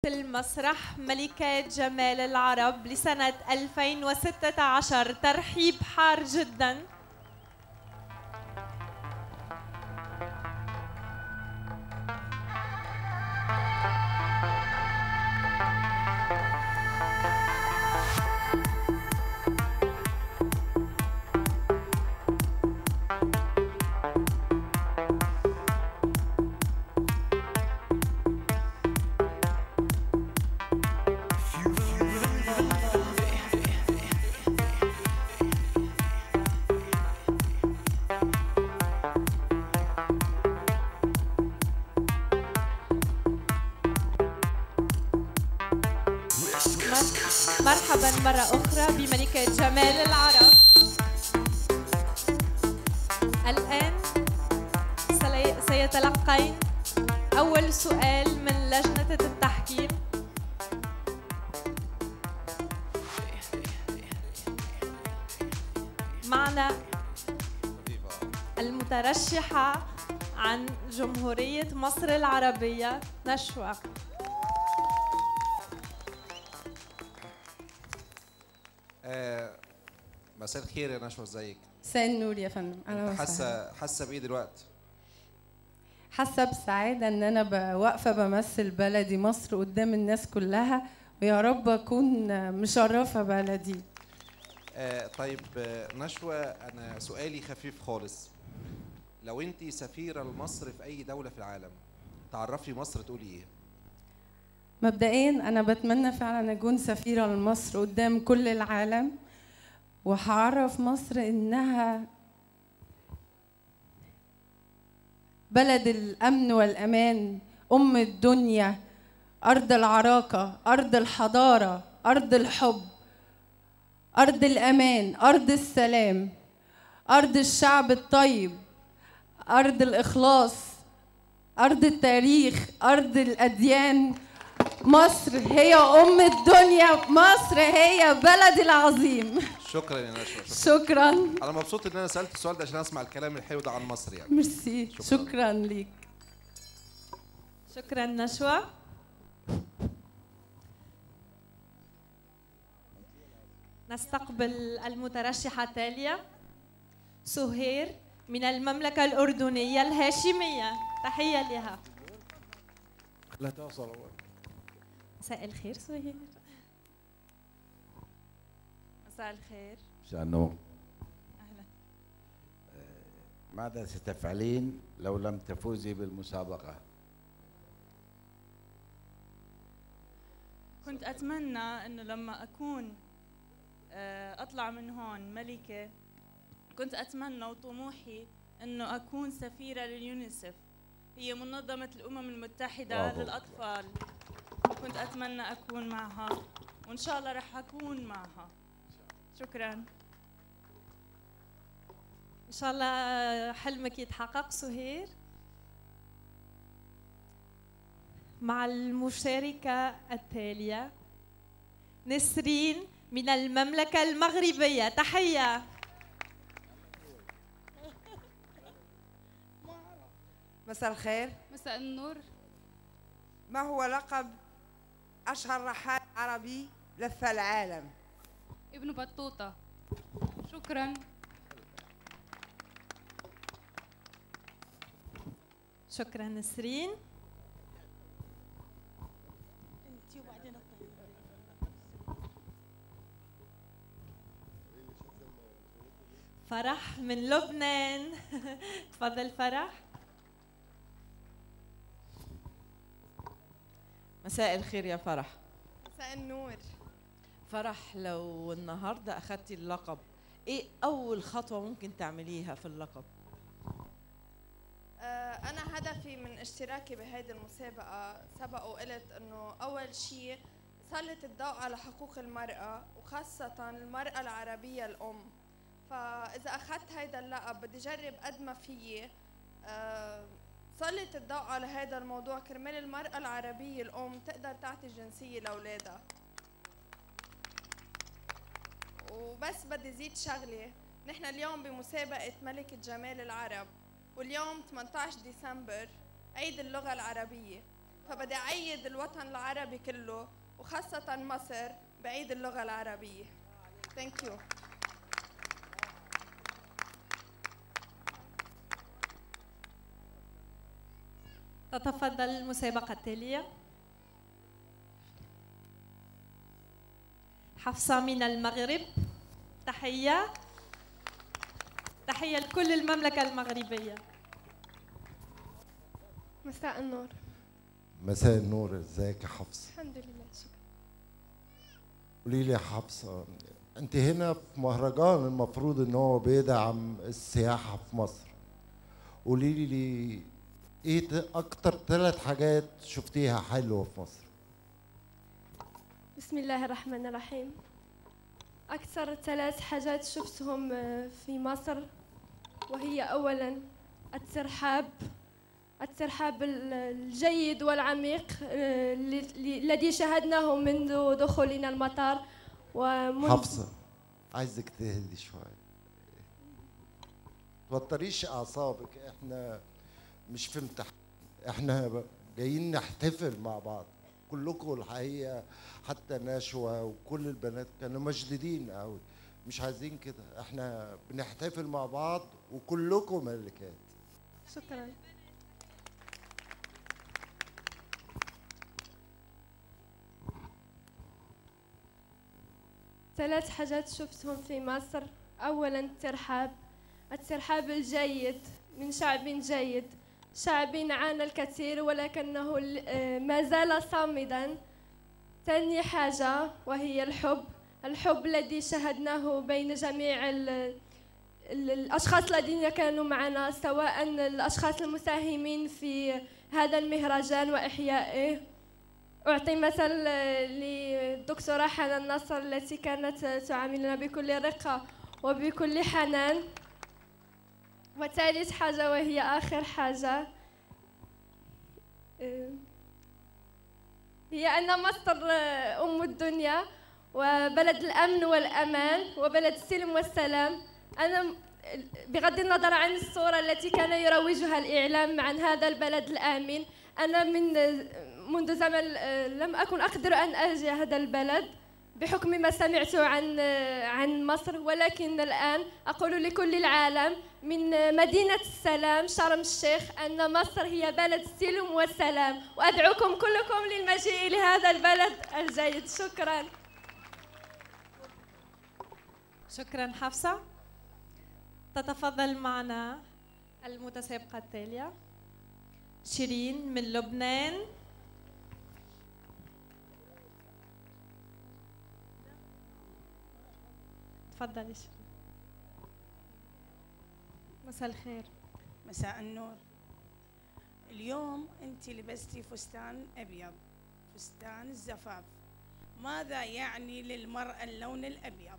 المسرح ملكة جمال العرب لسنة 2016 ترحيب حار جدا مرحبا مرة أخرى بملكة جمال العرب الآن سيتلقين أول سؤال من لجنة التحكيم معنا المترشحة عن جمهورية مصر العربية نشوى آه، مساء الخير يا نشوى ازيك؟ مساء النور يا فندم اهلا وسهلا حاسه حاسه بايه دلوقتي؟ حاسه بسعاده ان انا واقفه بمثل بلدي مصر قدام الناس كلها ويا رب اكون مشرفه بلدي آه طيب آه، نشوى انا سؤالي خفيف خالص لو انت سفيره لمصر في اي دوله في العالم تعرفي مصر تقولي ايه؟ مبدئيا انا بتمنى فعلا اكون سفيره لمصر قدام كل العالم وهعرف مصر انها بلد الامن والامان ام الدنيا ارض العراقه ارض الحضاره ارض الحب ارض الامان ارض السلام ارض الشعب الطيب ارض الاخلاص ارض التاريخ ارض الاديان مصر هي ام الدنيا مصر هي بلدي العظيم شكرا يا نشوى شكرا, شكرا. انا مبسوط ان انا سالت السؤال ده عشان اسمع الكلام الحلو ده عن مصر يعني ميرسي شكرا, شكرا ليك شكرا نشوى نستقبل المترشحة التالية سهير من المملكة الأردنية الهاشمية تحية لها لا توصل مساء الخير سهير مساء الخير مساء النور أهلا ماذا ستفعلين لو لم تفوزي بالمسابقة؟ كنت أتمنى أنه لما أكون أطلع من هون ملكة كنت أتمنى وطموحي أنه أكون سفيرة لليونيسف هي منظمة الأمم المتحدة للأطفال كنت أتمنى أكون معها وإن شاء الله رح أكون معها شكرا إن شاء الله حلمك يتحقق سهير مع المشاركة التالية نسرين من المملكة المغربية تحية مساء الخير مساء النور ما هو لقب أشهر رحال عربي لف العالم ابن بطوطة شكرا شكرا نسرين فرح من لبنان تفضل فرح مساء الخير يا فرح مساء النور فرح لو النهارده اخدتي اللقب ايه اول خطوه ممكن تعمليها في اللقب آه انا هدفي من اشتراكي بهيدي المسابقه سبق وقلت انه اول شيء سلط الضوء على حقوق المراه وخاصه المراه العربيه الام فاذا اخذت هيدا اللقب بدي اجرب قد ما فيي أه سلط الضوء على هذا الموضوع كرمال المرأة العربية الأم تقدر تعطي جنسية لأولادها وبس بدي زيد شغلة نحن اليوم بمسابقة ملكة جمال العرب واليوم 18 ديسمبر عيد اللغة العربية فبدي أعيد الوطن العربي كله وخاصة مصر بعيد اللغة العربية ثانك يو تتفضل المسابقة التالية حفصة من المغرب تحية تحية لكل المملكة المغربية مساء النور مساء النور ازيك يا حفصه الحمد لله شكرا قولي لي يا حفصه انت هنا في مهرجان المفروض ان هو بيدعم السياحه في مصر قولي لي ايه ت- اكتر ثلاث حاجات شفتيها حلوه في مصر بسم الله الرحمن الرحيم أكثر ثلاث حاجات شفتهم آه، في مصر وهي أولا الترحاب الترحاب ال- الجيد والعميق آه، الذي- الذي شاهدناه منذ دخولنا المطار ومنذ حفصه عايزك تهدي شويه توتريش اعصابك احنا مش في امتحان احنا ب- جايين نحتفل مع بعض كلكم الحقيقه حتى نشوى وكل البنات كانوا مشدودين قوي مش عايزين كده احنا بنحتفل مع بعض وكلكم ملكات شكرا ثلاث حاجات شفتهم في مصر أولا الترحاب الترحاب الجيد من شعب جيد شعب عانى الكثير ولكنه ل- آه، ما زال صامدا ثاني حاجة وهي الحب الحب الذي شاهدناه بين جميع ال- ال- الأشخاص الذين كانوا معنا سواء الأشخاص المساهمين في هذا المهرجان وإحيائه أعطي مثل آه، للدكتورة حنان نصر التي كانت آه، تعاملنا بكل رقة وبكل حنان وثالث حاجة وهي آخر حاجة آه، هي أن مصر آه، أم الدنيا وبلد الأمن والأمان وبلد السلم والسلام أنا م- بغض النظر عن الصورة التي كان يروجها الإعلام عن هذا البلد الآمن أنا من منذ زمن آه، لم أكن أقدر أن أجي هذا البلد بحكم ما سمعت عن آه، عن مصر ولكن الآن أقول لكل العالم من آه، مدينة السلام شرم الشيخ أن مصر هي بلد السلم والسلام وأدعوكم كلكم للمجيء لهذا البلد الجيد شكراً شكرا حفصة تتفضل معنا المتسابقة التالية شيرين من لبنان تفضلي شيرين مساء الخير مساء النور اليوم انت لبستي فستان ابيض فستان الزفاف ماذا يعني للمرأة اللون الابيض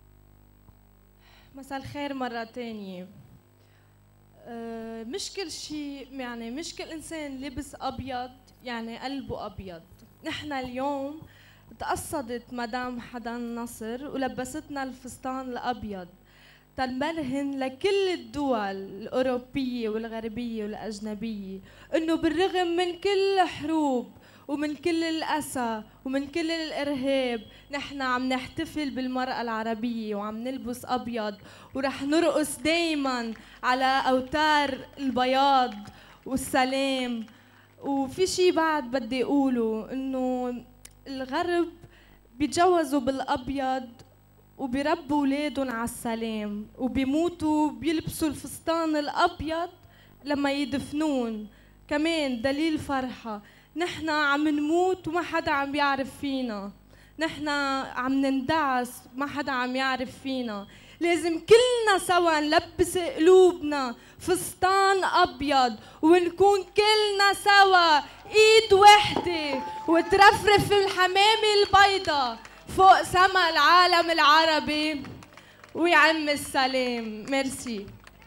مساء الخير مرة تانية أه، مش كل شيء يعني مش كل إنسان لبس أبيض يعني قلبه أبيض نحن اليوم تقصدت مدام حدان نصر ولبستنا الفستان الأبيض تنبرهن لكل الدول الأوروبية والغربية والأجنبية إنه بالرغم من كل حروب ومن كل الأسى ومن كل الإرهاب نحن عم نحتفل بالمرأة العربية وعم نلبس أبيض ورح نرقص دايما على أوتار البياض والسلام وفي شي بعد بدي أقوله إنه الغرب بيتجوزوا بالأبيض وبيربوا أولادهم على السلام وبيموتوا بيلبسوا الفستان الأبيض لما يدفنون كمان دليل فرحة نحن عم نموت وما حدا عم يعرف فينا نحن عم نندعس ما حدا عم يعرف فينا لازم كلنا سوا نلبس قلوبنا فستان ابيض ونكون كلنا سوا ايد وحده وترفرف الحمامه البيضة فوق سما العالم العربي ويعم السلام ميرسي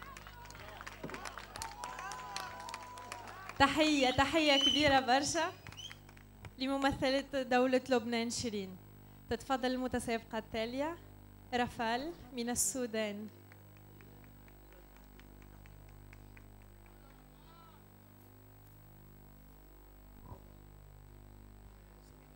تحية تحية كبيرة برشا لممثلة دولة لبنان شيرين تتفضل المتسابقة التالية رفال من السودان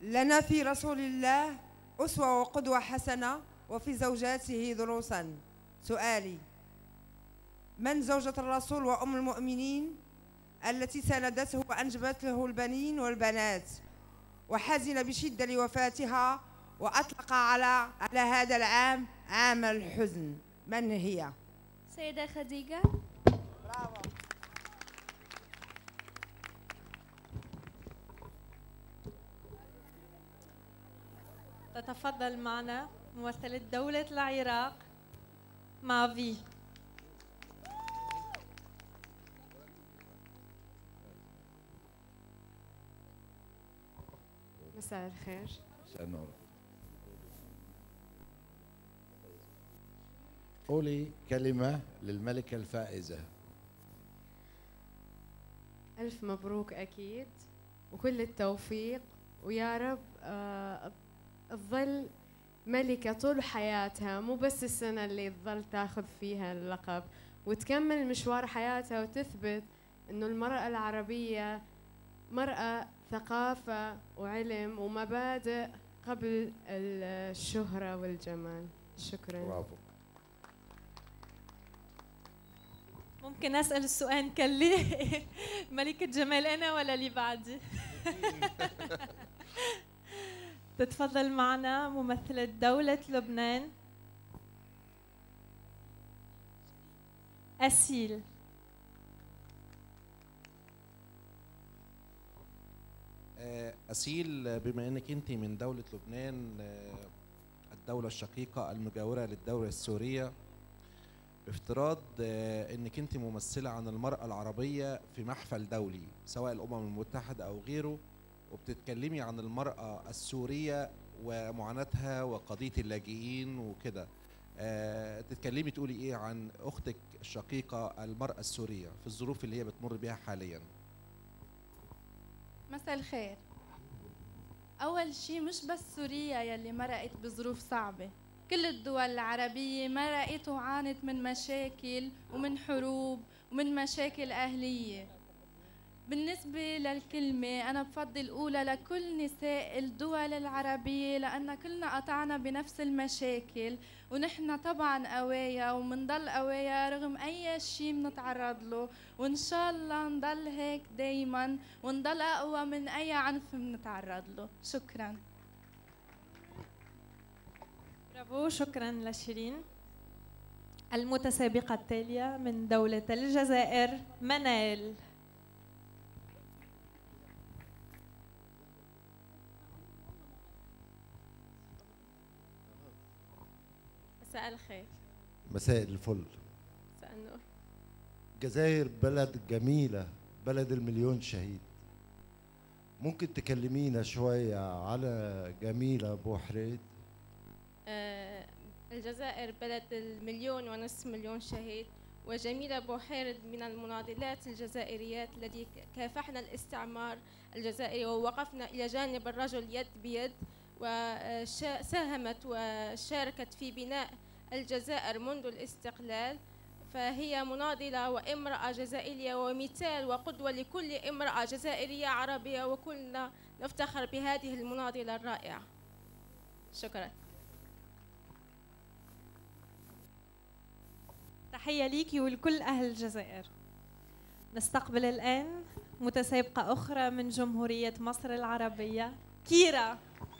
لنا في رسول الله أسوة وقدوة حسنة وفي زوجاته دروسا سؤالي من زوجة الرسول وأم المؤمنين التي ساندته وأنجبت له البنين والبنات وحزن بشدة لوفاتها وأطلق على على هذا العام عام الحزن من هي؟ سيدة خديجة تتفضل معنا ممثلة دولة العراق مافي مساء الخير سنور قولي كلمة للملكة الفائزة ألف مبروك أكيد وكل التوفيق ويا رب آه، تظل ملكة طول حياتها مو بس السنة اللي تظل تاخذ فيها اللقب وتكمل مشوار حياتها وتثبت إنه المرأة العربية مرأة ثقافة وعلم ومبادئ قبل الشهرة والجمال شكرا برافو ممكن أسأل السؤال كلي ملكة جمال أنا ولا اللي بعدي تتفضل معنا ممثلة دولة لبنان أسيل آه، أسيل بما أنك أنت من دولة لبنان آه، الدولة الشقيقة المجاورة للدولة السورية بافتراض آه، أنك أنت ممثلة عن المرأة العربية في محفل دولي سواء الأمم المتحدة أو غيره وبتتكلمي عن المرأة السورية ومعاناتها وقضية اللاجئين وكده آه، تتكلمي تقولي إيه عن أختك الشقيقة المرأة السورية في الظروف اللي هي بتمر بيها حالياً مساء الخير أول شي مش بس سوريا يلي مرقت بظروف صعبة كل الدول العربية مرقت وعانت من مشاكل ومن حروب ومن مشاكل أهلية بالنسبة للكلمة أنا بفضل أولى لكل نساء الدول العربية لأن كلنا قطعنا بنفس المشاكل ونحن طبعا قوايا ومنضل قوايا رغم أي شيء بنتعرض له وإن شاء الله نضل هيك دايما ونضل أقوى من أي عنف بنتعرض له شكرا برافو شكرا لشيرين المتسابقة التالية من دولة الجزائر منال مساء الخير مساء الفل مساء النور الجزائر بلد جميلة بلد المليون شهيد ممكن تكلمينا شوية على جميلة أبو حريد آه، الجزائر بلد المليون ونصف مليون شهيد وجميلة بوحيرد من المناضلات الجزائريات التي كافحنا الاستعمار الجزائري ووقفنا إلى جانب الرجل يد بيد وساهمت وشاركت في بناء الجزائر منذ الاستقلال فهي مناضلة وامرأة جزائرية ومثال وقدوة لكل امرأة جزائرية عربية وكلنا نفتخر بهذه المناضلة الرائعة شكرا تحية ليكي ولكل أهل الجزائر نستقبل الآن متسابقة أخرى من جمهورية مصر العربية كيرا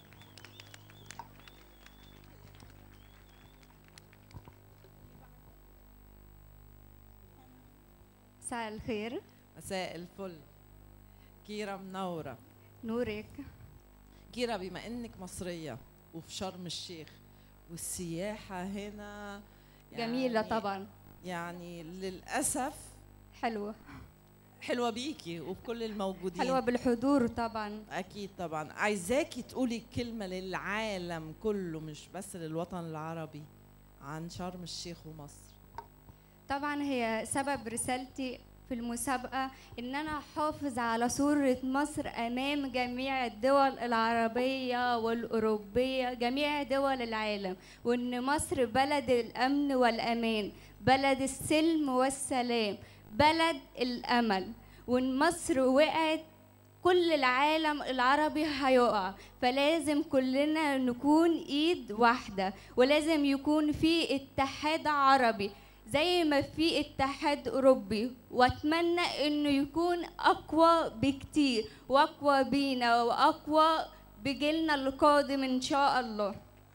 مساء الخير مساء الفل كيرا منورة نورك كيرا بما انك مصرية وفي شرم الشيخ والسياحة هنا جميلة طبعا يعني للأسف حلوة حلوة بيكي وبكل الموجودين حلوة بالحضور طبعا أكيد طبعا عايزاكي تقولي كلمة للعالم كله مش بس للوطن العربي عن شرم الشيخ ومصر طبعا هي سبب رسالتي في المسابقة إن أنا أحافظ على صورة مصر أمام جميع الدول العربية والأوروبية جميع دول العالم وإن مصر بلد الأمن والأمان بلد السلم والسلام بلد الأمل وإن مصر وقعت كل العالم العربي هيقع فلازم كلنا نكون ايد واحدة ولازم يكون في اتحاد عربي زي ما في اتحاد اوروبي واتمنى انه يكون اقوى بكتير واقوى بينا واقوى بجيلنا القادم ان شاء الله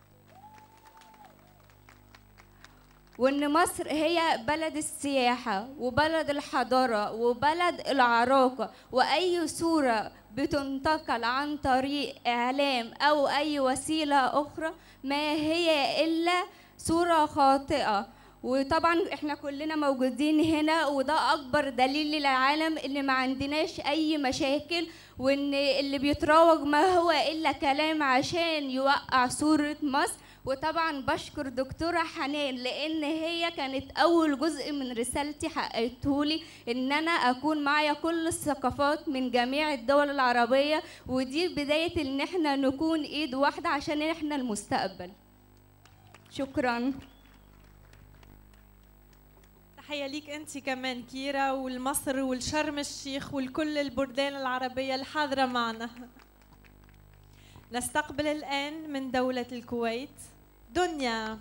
وان مصر هي بلد السياحه وبلد الحضاره وبلد العراقه واي صوره بتنتقل عن طريق اعلام او اي وسيله اخرى ما هي الا صوره خاطئه وطبعا احنا كلنا موجودين هنا وده اكبر دليل للعالم ان ما عندناش اي مشاكل وان اللي بيتراوج ما هو الا كلام عشان يوقع صورة مصر وطبعا بشكر دكتورة حنان لان هي كانت اول جزء من رسالتي حققتهولي ان انا اكون معايا كل الثقافات من جميع الدول العربية ودي بداية ان احنا نكون ايد واحدة عشان احنا المستقبل شكرا تحية ليك أنت كمان كيرا والمصر والشرم الشيخ والكل البلدان العربية الحاضرة معنا نستقبل الآن من دولة الكويت دنيا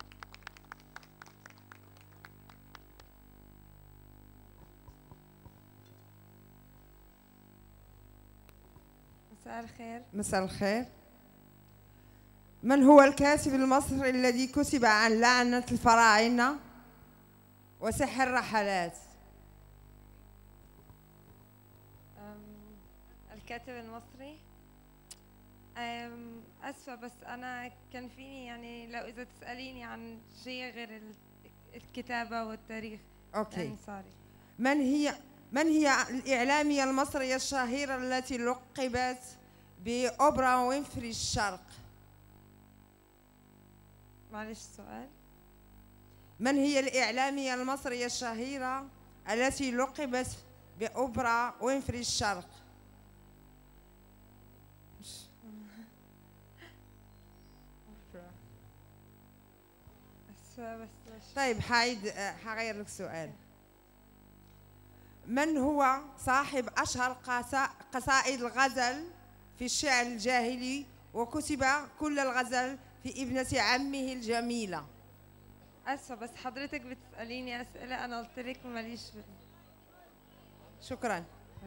مساء الخير مساء الخير من هو الكاتب المصري الذي كتب عن لعنة الفراعنة وسحر الرحلات أم، الكاتب المصري أم، أسفة بس أنا كان فيني يعني لو إذا تسأليني عن شيء غير ال- الكتابة والتاريخ أوكي. يعني سوري من هي من هي الإعلامية المصرية الشهيرة التي لقبت بأوبرا وينفري الشرق معلش سؤال من هي الإعلامية المصرية الشهيرة التي لقبت بأوبرا وينفري الشرق أسفة بس مش طيب حايد حغير لك سؤال من هو صاحب أشهر قصا- قصائد الغزل في الشعر الجاهلي وكتب كل الغزل في ابنة عمه الجميلة أسفة بس حضرتك بتسأليني أسئلة أنا قلت لك ماليش في شكرا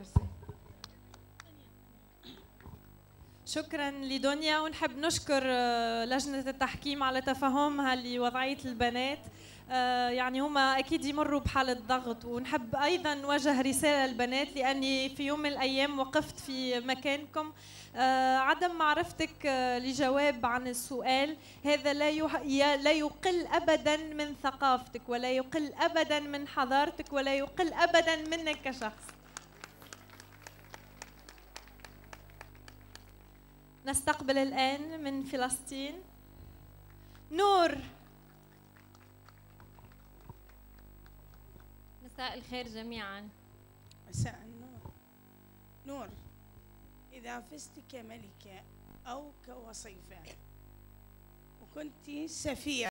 شكرا لدنيا ونحب نشكر آه، لجنة التحكيم على تفهمها لوضعية البنات آه، يعني هما أكيد يمروا بحالة ضغط ونحب أيضا نوجه رسالة للبنات لأني في يوم من الأيام وقفت في مكانكم آه، عدم معرفتك آه، لجواب عن السؤال هذا لا يح- ي- لا يقل أبدا من ثقافتك ولا يقل أبدا من حضارتك ولا يقل أبدا منك كشخص نستقبل الآن من فلسطين نور مساء الخير جميعا مساء النور نور إذا فزت كملكة أو كوصيفة وكنت سفيرة